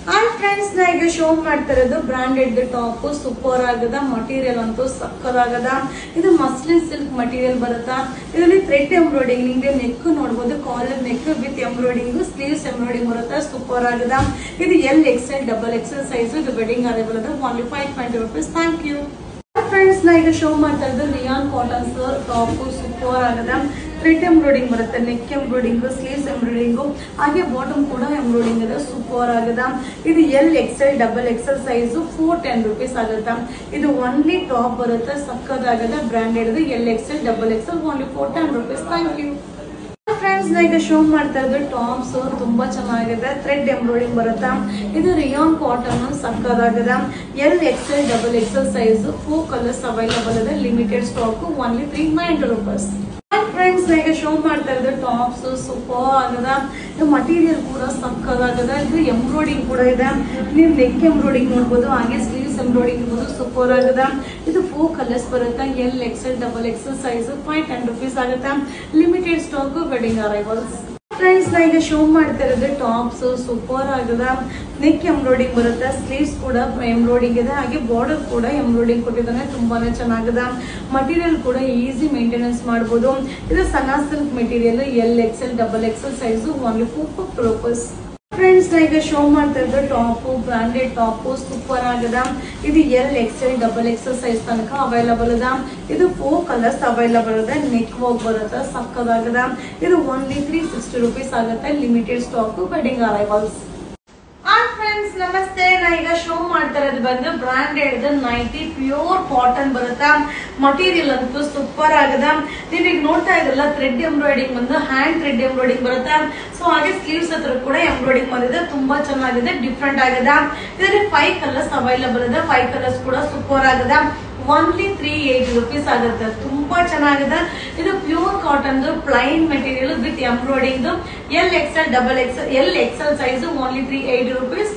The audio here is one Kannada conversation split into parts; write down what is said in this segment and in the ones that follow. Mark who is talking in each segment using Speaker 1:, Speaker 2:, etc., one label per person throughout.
Speaker 1: ಹಾಯ್ ಫ್ರೆಂಡ್ಸ್ ನಾ ಈಗ ಶೋ ಮಾಡ್ತಾ ಇರೋದು ಬ್ರಾಂಡೆಡ್ ಟಾಪ್ ಸೂಪರ್ ಆಗದ ಮಟೀರಿಯಲ್ ಅಂತೂ ಸಕ್ಕದಾಗದ ಇದು ಮಸ್ಲಿನ್ ಸಿಲ್ಕ್ ಮಟೀರಿಯಲ್ ಬರುತ್ತಾ ಇದರಲ್ಲಿ ಥ್ರೆಡ್ ಎಂಬ್ರಾಯ್ಡಿಂಗ್ ನಿಮಗೆ ನೆಕ್ ನೋಡಬಹುದು collar neck with embroidery sleeves embroidery ಬರುತ್ತಾ ಸೂಪರ್ ಆಗದ ಇದು L XL double XL size ಇದು ವೆಡ್ಡಿಂಗ್ ಅವೈಲೇಬಲ್ ಅದ only five twenty rupees thank you friends ನಾ ಈಗ ಶೋ ಮಾಡ್ತಾ ಇರೋದು ರಿಯಾನ್ ಕಾಟನ್ಸ್ ಟಾಪ್ ಸೂಪರ್ ಆಗದ ಥ್ರೆಡ್ ಎಂಬ್ರಾಯ್ಡಿಂಗ್ ಬರುತ್ತೆ ನೆಕ್ ಎಂಬ್ರಾಯ್ಡಿಂಗ್ ಸ್ಲೀವ್ಸ್ ಎಂಬ್ರಾಯ್ಡಿಂಗ್ ಹಾಗೆ ಬಾಟಮ್ ಕೂಡ ಎಂಬ್ರಾಯ್ಡಿಂಗ್ ಇದೆ ಸೂಪರ್ ಆಗದ ಇದು L XL double XL size four ten rupees ಆಗುತ್ತಾ ಇದು ಒನ್ಲಿ ಟಾಪ್ ಬರುತ್ತೆ ಸಕ್ಕದಾಗದ branded L XL double XL only four ten rupees thank you friends ನಾ ಈಗ ಶೋ ಮಾಡ್ತಾ ಇರೋದು ಟಾಪ್ಸ್ ತುಂಬಾ ಚೆನ್ನಾಗಿದೆ ಥ್ರೆಡ್ ಎಂಬ್ರಾಯ್ಡಿಂಗ್ ಬರುತ್ತಾ ಇದು ರಿಯಾನ್ ಕಾಟನ್ ಸಕ್ಕದಾಗದ L XL double XL size four colours available ಇದೆ limited stock only three ninety rupees friends ಈಗ ಶೋ ಮಾಡ್ತಾ ಇರೋದು ಟಾಪ್ಸ್ ಸೂಪರ್ ಆಗದ ಇದು ಮಟೀರಿಯಲ್ ಕೂಡ ಸಕ್ಕದಾಗದ ಇದು ಎಂಬ್ರಾಯ್ಡಿಂಗ್ ಕೂಡ ಇದೆ ನೀವು ನೆಕ್ ಎಂಬ್ರಾಯ್ಡಿಂಗ್ ನೋಡ್ಬೋದು ಹಾಗೆ ಸ್ಲೀವ್ಸ್ ಎಂಬ್ರಾಯ್ಡಿಂಗ್ ಇರ್ಬೋದು ಸೂಪರ್ ಆಗದ ಇದು ಫೋರ್ ಕಲರ್ಸ್ ಬರುತ್ತೆ L XL double XL size five ten rupees ಆಗುತ್ತೆ limited stock wedding arrivals friends ನಾ ಈಗ ಶೋ ಮಾಡ್ತಾ ಇರೋದು ಟಾಪ್ಸ್ ಸೂಪರ್ ಆಗದ ನೆಕ್ ಎಂಬ್ರಾಯ್ಡಿಂಗ್ ಬರುತ್ತೆ ಸ್ಲೀವ್ಸ್ ಕೂಡ ಎಂಬ್ರಾಯ್ಡಿಂಗ್ ಇದೆ ಹಾಗೆ ಬಾರ್ಡರ್ ಕೂಡ ಎಂಬ್ರಾಯ್ಡಿಂಗ್ ಕೊಟ್ಟಿದ್ದಾನೆ ತುಂಬಾನೇ ಚೆನ್ನಾಗದ ಮಟೀರಿಯಲ್ ಕೂಡ ಈಸಿ ಮೇಂಟೆನೆನ್ಸ್ ಮಾಡಬಹುದು ಇದು ಸನಾ silk material L XL double XL size only four rupees friends ನಾ ಈಗ ಶೋ ಮಾಡ್ತಾ ಇದ್ದು ಟಾಪ್ ಬ್ರಾಂಡೆಡ್ ಟಾಪ್ ಸೂಪರ್ ಆಗದ ಇದು L XL double XL size ತನಕ ಅವೈಲಬಲ್ ಅದ ಇದು ಫೋರ್ ಕಲರ್ಸ್ ಅವೈಲಬಲ್ ಇದೆ ನೆಕ್ ವರ್ಕ್ ಬರುತ್ತೆ ಸಕ್ಕದಾಗದ ಇದು ಓನ್ಲಿ ತ್ರೀ ಸಿಕ್ಸ್ಟಿ ರುಪೀಸ್ ಆಗುತ್ತೆ limited stock wedding arrivals hi friends ನಮಸ್ತೆ ನಾ ಈಗ ಶೋ ಮಾಡ್ತಾ ಇರೋದು ಬಂದು ಬ್ರಾಂಡೆಡ್ ನೈಟಿ ಪ್ಯೂರ್ ಕಾಟನ್ ಬರುತ್ತಾ ಮಟೀರಿಯಲ್ ಅಂತೂ ಸೂಪರ್ ಆಗದ ನೀವ್ ಈಗ ನೋಡ್ತಾ ಇದ್ರಲ್ಲ ಥ್ರೆಡ್ ಎಂಬ್ರಾಯ್ಡಿಂಗ್ ಬಂದು ಹ್ಯಾಂಡ್ ಥ್ರೆಡ್ ಎಂಬ್ರಾಯ್ಡಿಂಗ್ ಬರುತ್ತಾ ಸೊ ಹಾಗೆ ಸ್ಲೀವ್ಸ್ ಹತ್ರ ಕೂಡ ಎಂಬ್ರಾಯ್ಡಿಂಗ್ ಬಂದಿದೆ ತುಂಬಾ ಚೆನ್ನಾಗಿದೆ ಡಿಫ್ರೆಂಟ್ ಆಗದ ಇದರಲ್ಲಿ ಫೈವ್ ಕಲರ್ಸ್ ಅವೈಲಬಲ್ ಇದೆ ಫೈವ್ ಕಲರ್ಸ್ ಕೂಡ ಸೂಪರ್ ಆಗದ ಒನ್ಲಿ ತ್ರೀ ಏಟ್ ರುಪೀಸ್ ಆಗುತ್ತೆ ತುಂಬಾ ಚೆನ್ನಾಗಿದೆ ಇದು pure cotton plain material with embroidery L XL double XL L XL size only three eight rupees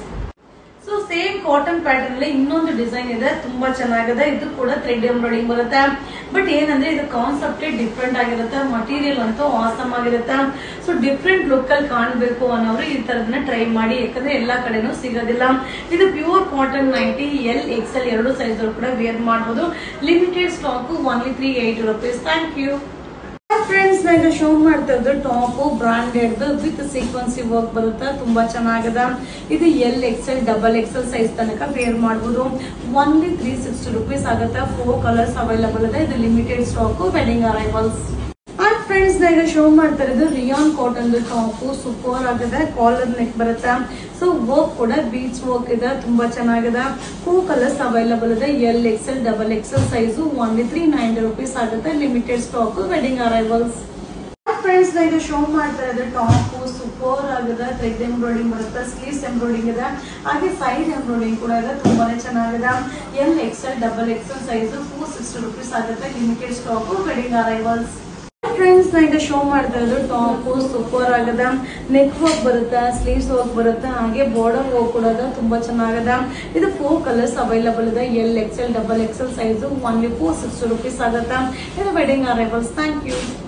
Speaker 1: so same cotton pattern ಅಲ್ಲಿ ಇನ್ನೊಂದು ಡಿಸೈನ್ ಇದೆ ತುಂಬಾ ಚೆನ್ನಾಗಿದೆ ಇದು ಕೂಡ ಥ್ರೆಡ್ ಎಂಬ್ರಾಯ್ಡಿಂಗ್ ಬರುತ್ತೆ ಬಟ್ ಏನಂದ್ರೆ ಇದು ಕಾನ್ಸೆಪ್ಟ್ ಡಿಫ್ರೆಂಟ್ ಆಗಿರುತ್ತೆ ಮಟೀರಿಯಲ್ ಅಂತೂ ಆಸಮ್ ಆಗಿರುತ್ತೆ ಸೊ ಡಿಫ್ರೆಂಟ್ ಲುಕ್ ಅಲ್ಲಿ ಕಾಣಬೇಕು ಅನ್ನೋರು ಈ ತರದನ್ನ ಟ್ರೈ ಮಾಡಿ ಯಾಕಂದ್ರೆ ಎಲ್ಲಾ ಕಡೆನೂ ಸಿಗೋದಿಲ್ಲ ಇದು pure cotton ninety L XL ಎರಡು ಸೈಜ್ ಕೂಡ ವೇರ್ ಮಾಡಬಹುದು limited stock only three eight rupees thank you friends ನಾ ಈಗ ಶೋ ಮಾಡ್ತಾ ಇದ್ದು top branded with sequence work ಬರುತ್ತೆ ತುಂಬಾ ಚೆನ್ನಾಗದ ಇದು L XL double XL size ತನಕ ವೇರ್ ಮಾಡಬಹುದು ಒನ್ಲಿ ತ್ರೀ ಸಿಕ್ಸ್ಟಿ ರುಪೀಸ್ ಆಗುತ್ತೆ ಫೋರ್ ಕಲರ್ಸ್ ಅವೈಲಬಲ್ ಇದೆ ಇದು limited stock wedding arrivals hi friends ನಾ ಈಗ ಶೋ ಮಾಡ್ತಾ ಇರೋದು ರಿಯಾನ್ ಕಾಟನ್ ಟಾಪ್ ಸೂಪರ್ ಆಗಿದೆ ಕಾಲರ್ ನೆಕ್ ಬರುತ್ತೆ ಸೊ ವರ್ಕ್ ಕೂಡ ಬೀಚ್ ವರ್ಕ್ ಇದೆ ತುಂಬಾ ಚೆನ್ನಾಗಿದೆ ಟೂ ಕಲರ್ಸ್ ಅವೈಲಬಲ್ ಇದೆ L XL double XL size only three ninety rupees ಆಗುತ್ತೆ limited stock wedding arrivals friends ನಾ ಈಗ ಶೋ ಮಾಡ್ತಾ ಇರೋದು ಟಾಪ್ ಸೂಪರ್ ಆಗಿದೆ ಥ್ರೆಡ್ ಎಂಬ್ರಾಯ್ಡಿಂಗ್ ಬರುತ್ತೆ ಸ್ಲೀವ್ಸ್ ಎಂಬ್ರಾಯ್ಡಿಂಗ್ ಇದೆ ಹಾಗೆ ಸೈಡ್ ಎಂಬ್ರಾಯ್ಡಿಂಗ್ ಕೂಡ ಇದೆ ತುಂಬಾನೇ ಚೆನ್ನಾಗಿದೆ L XL double XL size four sixty rupees ಆಗುತ್ತೆ limited stock wedding arrivals friends ನಾ ಈಗ ಶೋ ಮಾಡ್ತಾ ಇರೋದು ಟಾಪ್ ಸೂಪರ್ ಆಗದ ನೆಕ್ ವರ್ಕ್ ಬರುತ್ತೆ ಸ್ಲೀವ್ಸ್ ವರ್ಕ್ ಬರುತ್ತೆ ಹಾಗೆ ಬಾರ್ಡರ್ ವರ್ಕ್ ಕೂಡ ಇದೆ ತುಂಬಾ ಚೆನ್ನಾಗದ ಇದು ಫೋರ್ ಕಲರ್ಸ್ ಅವೈಲಬಲ್ ಇದೆ L XL double XL size only four sixty rupees ಆಗುತ್ತೆ ಇದು ವೆಡ್ಡಿಂಗ್ ಅರೈವಲ್ಸ್ ಥ್ಯಾಂಕ್ ಯು